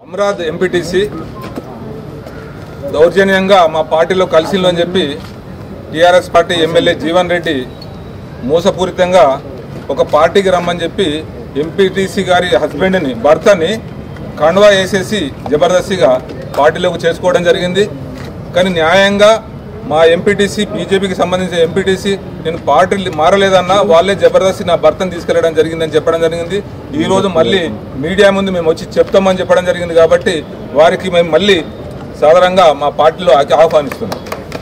అమరాద్ MPTC దౌర్జన్యంగా మా పార్టీలో కలిసిండు అని చెప్పి TRS party MLA Jeevan Reddy మోసపూరితంగా ఒక పార్టీకి రమ్మని చెప్పి ఎంపీటీసీ గారి హస్బెండ్ని భర్తని కండువా వేసేసి జబర్దస్తిగా పార్టీలోకి చేసుకోవడం జరిగింది కానీ న్యాయంగా మా ఎంపీటీసీ బీజేపీకి సంబంధించిన ఎంపీటీసీ నేను పార్టీ మారలేదన్నా వాళ్ళే జబర్దస్తి నా భర్తను తీసుకెళ్లడం జరిగిందని చెప్పడం జరిగింది ఈ రోజు మళ్ళీ మీడియా ముందు మేము వచ్చి చెప్తామని చెప్పడం జరిగింది కాబట్టి వారికి మేము మళ్ళీ సాధారణంగా మా పార్టీలో ఆహ్- ఆహ్వానిస్తున్నాం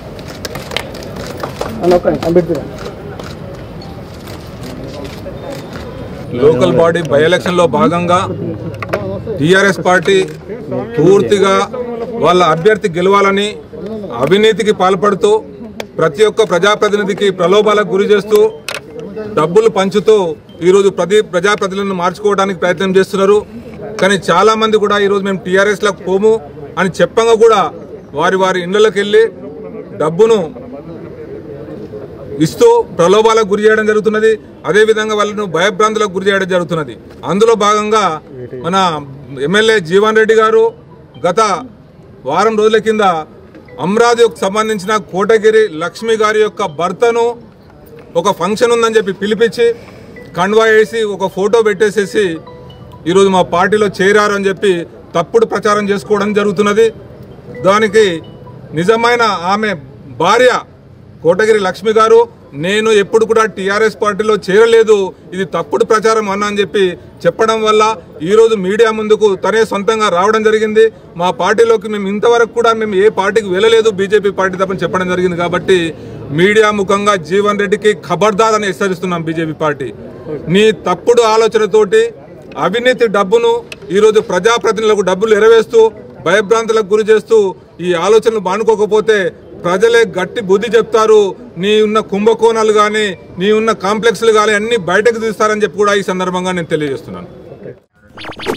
లోకల్ బాడీ బై ఎలక్షన్ లో భాగంగా టిఆర్ఎస్ పార్టీ పూర్తిగా వాళ్ళ అభ్యర్థి గెలవాలని అవినీతికి పాల్పడుతూ ప్రతి ఒక్క ప్రజాప్రతినిధికి ప్రలోభాలకు గురి చేస్తూ డబ్బులు పంచుతూ ఈరోజు ప్రతి ప్రజాప్రతినిధులను మార్చుకోవడానికి ప్రయత్నం చేస్తున్నారు కానీ చాలా మంది కూడా ఈరోజు మేము టీఆర్ఎస్ లకు పోము అని చెప్పంగా కూడా వారి వారి ఇళ్లలోకి వెళ్ళి డబ్బును ఇస్తూ ప్రలోభాలకు గురి చేయడం జరుగుతున్నది అదేవిధంగా వాళ్ళను భయభ్రాంతులకు గురి చేయడం జరుగుతున్నది అందులో భాగంగా మన ఎమ్మెల్యే జీవన్ రెడ్డి గారు గత వారం రోజుల కింద అమరావతికి సంబంధించిన కోటగిరి లక్ష్మి గారి యొక్క భర్తను ఒక ఫంక్షన్ ఉందని చెప్పి పిలిపించి కండువా వేసి ఒక ఫోటో పెట్టేసేసి ఈరోజు మా పార్టీలో చేరారు అని చెప్పి తప్పుడు ప్రచారం చేసుకోవడం జరుగుతున్నది దానికి నిజమైన ఆమె భార్య కోటగిరి లక్ష్మి గారు నేను ఎప్పుడు కూడా టీఆర్ఎస్ పార్టీలో చేరలేదు ఇది తప్పుడు ప్రచారం అన్నా అని చెప్పి చెప్పడం వల్ల ఈరోజు మీడియా ముందుకు తనే సొంతంగా రావడం జరిగింది మా పార్టీలోకి మేము ఇంతవరకు కూడా మేము ఏ పార్టీకి వెళ్ళలేదు బీజేపీ పార్టీ తప్పని చెప్పడం జరిగింది కాబట్టి మీడియా ముఖంగా జీవన్ రెడ్డికి ఖబర్దార్ అని హెచ్చరిస్తున్నాం బీజేపీ పార్టీ నీ తప్పుడు ఆలోచనతోటి అవినీతి డబ్బును ఈరోజు ప్రజాప్రతినిధులకు డబ్బులు ఎరవేస్తూ భయభ్రాంతులకు గురి చేస్తూ ఈ ఆలోచనలు మానుకోకపోతే ప్రజలే గట్టి బుద్ధి చెప్తారు నీ ఉన్న కుంభకోణాలు కానీ నీ ఉన్న కాంప్లెక్స్లు కానీ అన్ని బయటకు తీస్తారని చెప్పి కూడా ఈ సందర్భంగా నేను తెలియజేస్తున్నాను